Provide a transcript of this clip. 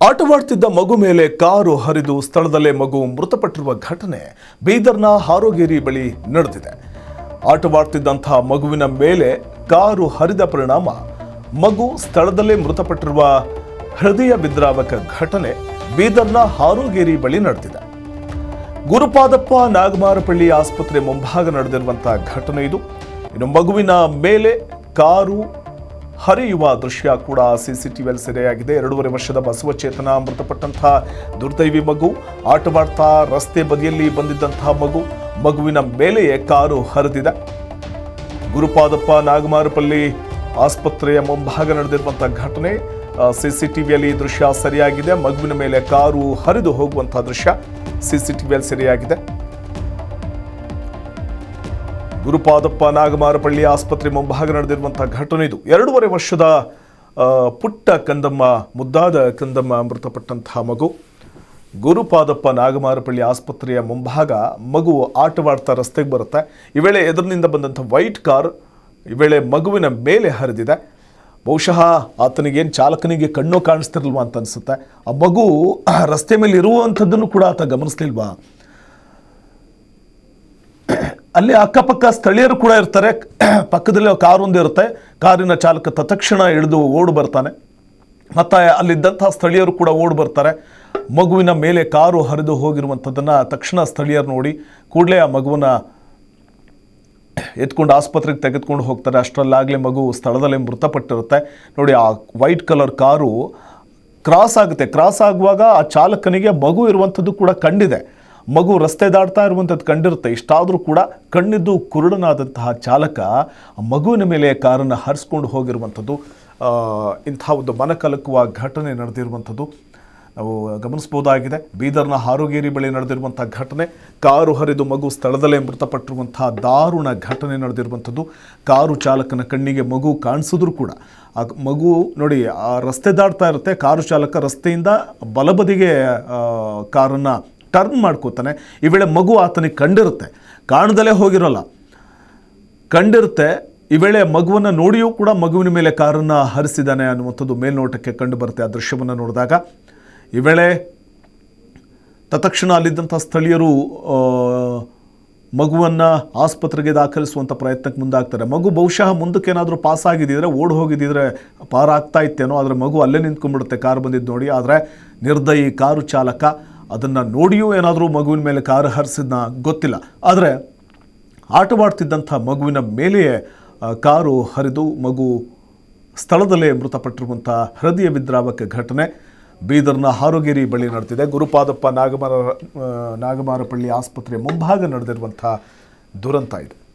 ಆಟವಾಡ್ತಿದ್ದ ಮಗು ಮೇಲೆ ಕಾರು ಹರಿದು ಸ್ಥಳದಲ್ಲೇ ಮಗು ಮೃತಪಟ್ಟಿರುವ ಘಟನೆ ಬೀದರ್ನ ಹಾರೋಗೇರಿ ಬಳಿ ನಡೆದಿದೆ ಆಟವಾಡ್ತಿದ್ದಂತಹ ಮಗುವಿನ ಮೇಲೆ ಕಾರು ಹರಿದ ಪರಿಣಾಮ ಮಗು ಸ್ಥಳದಲ್ಲೇ ಮೃತಪಟ್ಟಿರುವ ಹೃದಯ ವಿದ್ರಾವಕ ಘಟನೆ ಬೀದರ್ನ ಹಾರೋಗೇರಿ ಬಳಿ ನಡೆದಿದೆ ಗುರುಪಾದಪ್ಪ ನಾಗಮಾರಪಳ್ಳಿ ಆಸ್ಪತ್ರೆ ಮುಂಭಾಗ ನಡೆದಿರುವಂತಹ ಘಟನೆ ಇದು ಇನ್ನು ಮಗುವಿನ ಮೇಲೆ ಕಾರು ಹರಿಯುವ ದೃಶ್ಯ ಕೂಡ ಸಿಸಿಟಿವಿಯಲ್ಲಿ ಸೆರೆಯಾಗಿದೆ ಎರಡೂವರೆ ವರ್ಷದ ಬಸವಚೇತನ ಮೃತಪಟ್ಟಂತಹ ದುರ್ದೈವಿ ಮಗು ಆಟವಾಡ್ತಾ ರಸ್ತೆ ಬದಿಯಲ್ಲಿ ಬಂದಿದ್ದಂತಹ ಮಗು ಮಗುವಿನ ಮೇಲೆಯೇ ಕಾರು ಹರಿದಿದೆ ಗುರುಪಾದಪ್ಪ ನಾಗಮಾರಪಲ್ಲಿ ಆಸ್ಪತ್ರೆಯ ಮುಂಭಾಗ ನಡೆದಿರುವಂತಹ ಘಟನೆ ಸಿಸಿಟಿವಿಯಲ್ಲಿ ದೃಶ್ಯ ಸರಿಯಾಗಿದೆ ಮಗುವಿನ ಮೇಲೆ ಕಾರು ಹರಿದು ಹೋಗುವಂತಹ ದೃಶ್ಯ ಸಿಸಿಟಿವಿಯಲ್ಲಿ ಸರಿಯಾಗಿದೆ ಗುರುಪಾದಪ್ಪ ನಾಗಮಾರಪಳ್ಳಿ ಆಸ್ಪತ್ರೆ ಮುಂಭಾಗ ನಡೆದಿರುವಂತಹ ಘಟನೆ ಇದು ಎರಡೂವರೆ ವರ್ಷದ ಆ, ಪುಟ್ಟ ಕಂದಮ್ಮ ಮುದ್ದಾದ ಕಂದಮ್ಮ ಮೃತಪಟ್ಟಂತಹ ಮಗು ಗುರುಪಾದಪ್ಪ ನಾಗಮಾರಪಳ್ಳಿ ಆಸ್ಪತ್ರೆಯ ಮುಂಭಾಗ ಮಗು ಆಟವಾಡ್ತಾ ರಸ್ತೆಗೆ ಬರುತ್ತೆ ಈ ವೇಳೆ ಎದುರಿನಿಂದ ಬಂದಂಥ ವೈಟ್ ಕಾರ್ ಈ ವೇಳೆ ಮಗುವಿನ ಮೇಲೆ ಹರಿದಿದೆ ಬಹುಶಃ ಆತನಿಗೇನು ಚಾಲಕನಿಗೆ ಕಣ್ಣು ಕಾಣಿಸ್ತಿರಲ್ವಾ ಅಂತ ಅನಿಸುತ್ತೆ ಆ ಮಗು ರಸ್ತೆ ಮೇಲೆ ಇರುವಂಥದ್ದನ್ನು ಕೂಡ ಆತ ಗಮನಿಸ್ಲಿಲ್ವಾ ಅಲ್ಲಿ ಅಕ್ಕಪಕ್ಕ ಸ್ಥಳೀಯರು ಕೂಡ ಇರ್ತಾರೆ ಪಕ್ಕದಲ್ಲಿ ಕಾರ್ ಒಂದು ಇರುತ್ತೆ ಕಾರಿನ ಚಾಲಕ ತತ್ಕ್ಷಣ ಇಳಿದು ಓಡು ಬರ್ತಾನೆ ಮತ್ತು ಅಲ್ಲಿದ್ದಂತಹ ಸ್ಥಳೀಯರು ಕೂಡ ಓಡಿ ಬರ್ತಾರೆ ಮಗುವಿನ ಮೇಲೆ ಕಾರು ಹರಿದು ಹೋಗಿರುವಂಥದ್ದನ್ನು ತಕ್ಷಣ ಸ್ಥಳೀಯರು ನೋಡಿ ಕೂಡಲೇ ಆ ಮಗುವನ್ನು ಎತ್ಕೊಂಡು ಆಸ್ಪತ್ರೆಗೆ ತೆಗೆದುಕೊಂಡು ಹೋಗ್ತಾರೆ ಅಷ್ಟರಲ್ಲಾಗಲೇ ಮಗು ಸ್ಥಳದಲ್ಲೇ ಮೃತಪಟ್ಟಿರುತ್ತೆ ನೋಡಿ ಆ ವೈಟ್ ಕಲರ್ ಕಾರು ಕ್ರಾಸ್ ಆಗುತ್ತೆ ಕ್ರಾಸ್ ಆಗುವಾಗ ಆ ಚಾಲಕನಿಗೆ ಮಗು ಇರುವಂಥದ್ದು ಕೂಡ ಕಂಡಿದೆ ಮಗು ರಸ್ತೆ ದಾಟ್ತಾ ಇರುವಂಥದ್ದು ಕಂಡಿರುತ್ತೆ ಇಷ್ಟಾದರೂ ಕೂಡ ಕಣ್ಣಿದ್ದು ಕುರುಡನಾದಂತಹ ಚಾಲಕ ಆ ಮಗುವಿನ ಮೇಲೆ ಕಾರನ್ನು ಹರಿಸ್ಕೊಂಡು ಹೋಗಿರುವಂಥದ್ದು ಆ, ಇಂಥ ಒಂದು ಮನಕಲಕುವ ಘಟನೆ ನಡೆದಿರುವಂಥದ್ದು ನಾವು ಗಮನಿಸ್ಬೋದಾಗಿದೆ ಬೀದರ್ನ ಹಾರೋಗೇರಿ ಬಳಿ ನಡೆದಿರುವಂಥ ಘಟನೆ ಕಾರು ಹರಿದು ಮಗು ಸ್ಥಳದಲ್ಲೇ ಮೃತಪಟ್ಟಿರುವಂತಹ ದಾರುಣ ಘಟನೆ ನಡೆದಿರುವಂಥದ್ದು ಕಾರು ಚಾಲಕನ ಕಣ್ಣಿಗೆ ಮಗು ಕಾಣಿಸಿದ್ರು ಕೂಡ ಆ ಮಗು ನೋಡಿ ಆ ರಸ್ತೆ ದಾಟ್ತಾ ಇರುತ್ತೆ ಕಾರು ಚಾಲಕ ರಸ್ತೆಯಿಂದ ಬಲಬದಿಗೆ ಆ, ಕಾರನ್ನು ಟರ್ನ್ ಮಾಡ್ಕೋತಾನೆ ಈ ವೇಳೆ ಮಗು ಆತನಿಗೆ ಕಂಡಿರುತ್ತೆ ಕಾಣದಲ್ಲೇ ಹೋಗಿರೋಲ್ಲ ಕಂಡಿರುತ್ತೆ ಈ ವೇಳೆ ಮಗುವನ್ನು ನೋಡಿಯೂ ಕೂಡ ಮಗುವಿನ ಮೇಲೆ ಕಾರನ್ನು ಹರಿಸಿದ್ದಾನೆ ಅನ್ನುವಂಥದ್ದು ಮೇಲ್ನೋಟಕ್ಕೆ ಕಂಡು ಬರುತ್ತೆ ಆ ದೃಶ್ಯವನ್ನು ನೋಡಿದಾಗ ಈ ವೇಳೆ ತತ್ಕ್ಷಣ ಅಲ್ಲಿದ್ದಂಥ ಸ್ಥಳೀಯರು ಮಗುವನ್ನು ಆಸ್ಪತ್ರೆಗೆ ದಾಖಲಿಸುವಂಥ ಪ್ರಯತ್ನಕ್ಕೆ ಮುಂದಾಗ್ತಾರೆ ಮಗು ಬಹುಶಃ ಮುಂದಕ್ಕೆ ಏನಾದರೂ ಪಾಸ್ ಆಗಿದ್ದಿದ್ರೆ ಓಡಿ ಹೋಗಿದ್ದಿದ್ರೆ ಪಾರ ಆಗ್ತಾ ಇತ್ತೇನೋ ಆದರೆ ಮಗು ಅಲ್ಲೇ ನಿಂತ್ಕೊಂಡ್ಬಿಡುತ್ತೆ ಕಾರು ಬಂದಿದ್ದು ನೋಡಿ ಆದರೆ ನಿರ್ದಯಿ ಕಾರು ಚಾಲಕ ಅದನ್ನು ನೋಡಿಯೂ ಏನಾದರೂ ಮಗುವಿನ ಮೇಲೆ ಕಾರು ಹರಿಸಿದ್ನ ಗೊತ್ತಿಲ್ಲ ಆದರೆ ಆಟವಾಡ್ತಿದ್ದಂಥ ಮಗುವಿನ ಮೇಲೆಯೇ ಆ, ಕಾರು ಹರಿದು ಮಗು ಸ್ಥಳದಲ್ಲೇ ಮೃತಪಟ್ಟಿರುವಂಥ ಹೃದಯ ವಿದ್ರಾವಕ ಘಟನೆ ಬೀದರ್ನ ಹಾರೋಗೇರಿ ಬಳಿ ನಡೆದಿದೆ ಗುರುಪಾದಪ್ಪ ನಾಗಮಾರ ಆ, ನಾಗಮಾರಪಳ್ಳಿ ಆಸ್ಪತ್ರೆ ಮುಂಭಾಗ ನಡೆದಿರುವಂಥ ದುರಂತ ಇದು